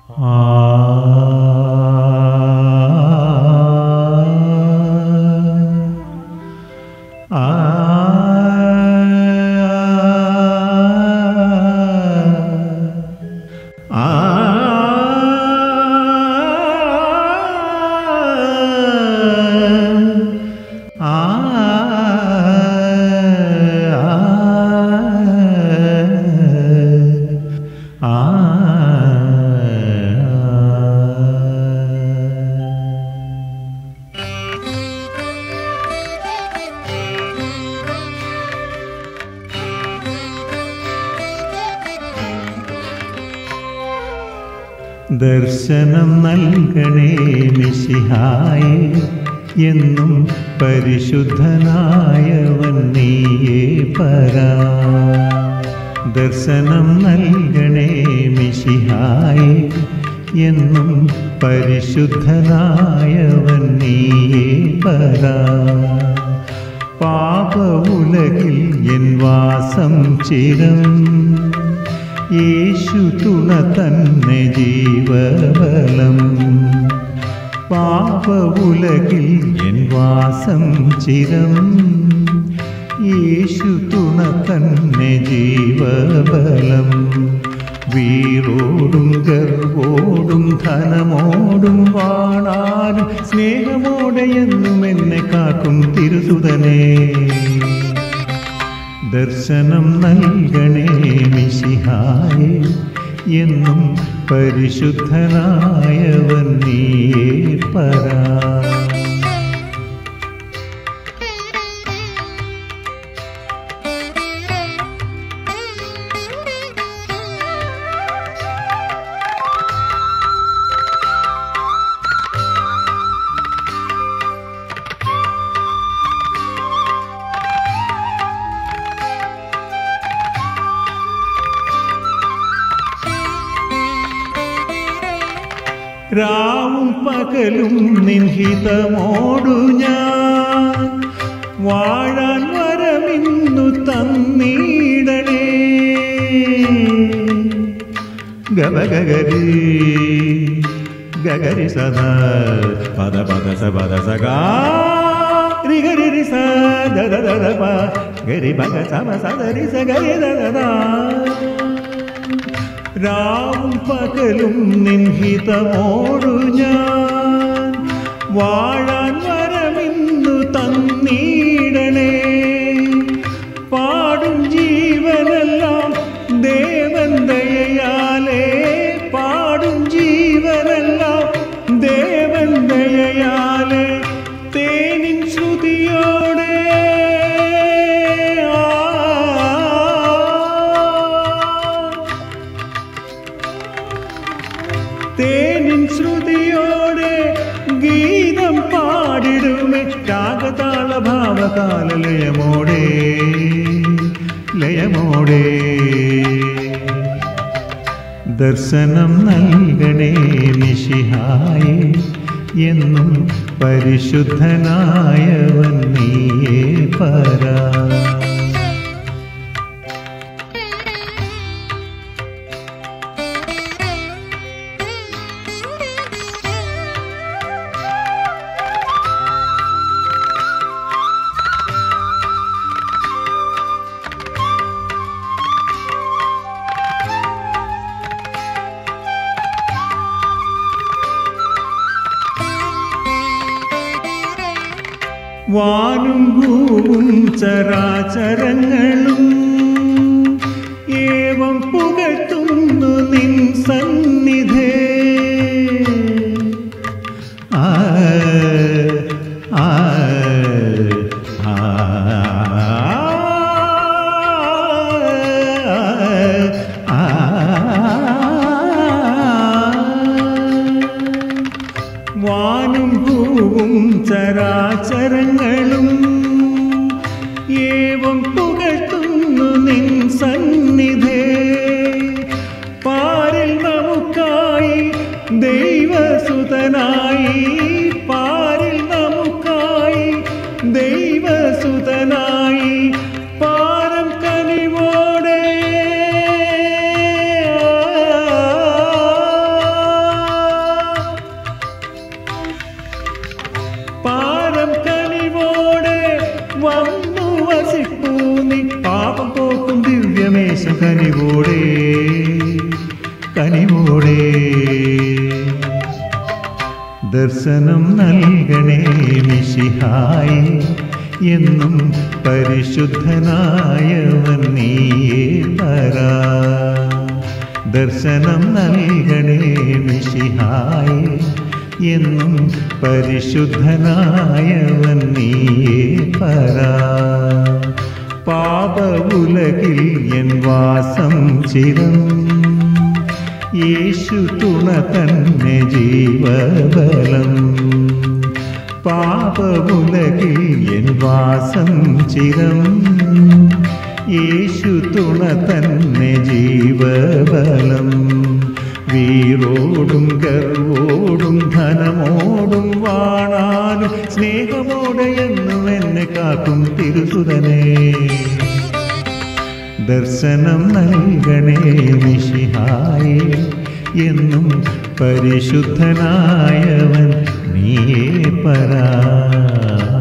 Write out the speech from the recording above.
ദർശനം നൽകണേ മിശിഹായേ എന്നും പരിശുദ്ധനായവൻ നീയേ പരാ ദർശനം നൽകണേ മിശിഹായേ എന്നും പരിശുദ്ധനായവൻ നീയേ പരാ പാപ ഉലകിൽ എൻ വാസം ചിരം യേശു തുണ തന്നെ ജീവബലം പാപ ഉലകിൽ എൻ വാസം ചിരം യേശു തുണ തന്നെ ജീവബലം വീറോടും ഗർവോടും ധനമോടും വാണാലും സ്നേഹമോടെ എന്നും എന്നെ കാക്കും തിരുസുതനേ ദർശനം നൽകണേ മിശിഹായേ എന്നും പരിശുദ്ധനായവൻ നീയേ പരാ രാവും പകലും നിൻഹിതമോടു ഞാൻ വാഴാൻ വരമിന്നു തന്നീടണേ ഗബഗരി ഗഗരി സദാ പദ പദ സ പദ സഗാ രി ഗരി രി സ ദ ദ ദ ദ പ ഗരി ഭഗ സമ സദരി സ ഗരി ദ ദ ദ രാവും പകലും നിൻഹിതമോടു ഞാൻ വാഴാൻ വരമിന്നു തന്നീടണേ പാടും ജീവനെല്ലാം ദേവൻ ദയയാലേ പാടും ജീവനെല്ലാം ദേവൻ ദയയാലേ തേനിൻ ശ്രുതിയോടെ ആ തേനിൻ ശ്രുതിയോടെ ഗീതം പാടിടുമേ രാഗതാള ഭാവകാല ലയമോടെ ലയമോടെ ദർശനം നൽകണേ മിശിഹായേ എന്നും പരിശുദ്ധനായവൻ നീയേ പരാ വാനും ഭൂവും ചരാചരങ്ങളും ഏവം പുകഴ്ത്തുന്നു നിൻ സന്നിധേ ആ ആ ആ വാനും ഭൂവും ചരാചരങ്ങളും ഏവം പുകഴ്ത്തുന്നു രമേശം കനിവോടെ കനിവോടെ ദർശനം നൽകണേ മിശിഹായി എന്നും പരിശുദ്ധനായവൻ നീയേ പരാ ദർശനം നൽകണേ മിശിഹായി എന്നും പരിശുദ്ധനായവൻ നീയേ പരാ പാപവുലകിൽ എൻ വാസം ചിരം യേശു തുണ തന്നെ ജീവബലം പാപമുലകിൽ എൻ വാസം ചിരം യേശു തുണ തന്നെ ജീവബലം വീറോടും ഗർവോടും ധനമോടും വാണാനും സ്നേഹമോടെ എന്നും എന്നെ കാക്കും തിരുസുതനേ ദർശനം നൽകണേ മിശിഹായി എന്നും പരിശുദ്ധനായവൻ നീയേ പരാ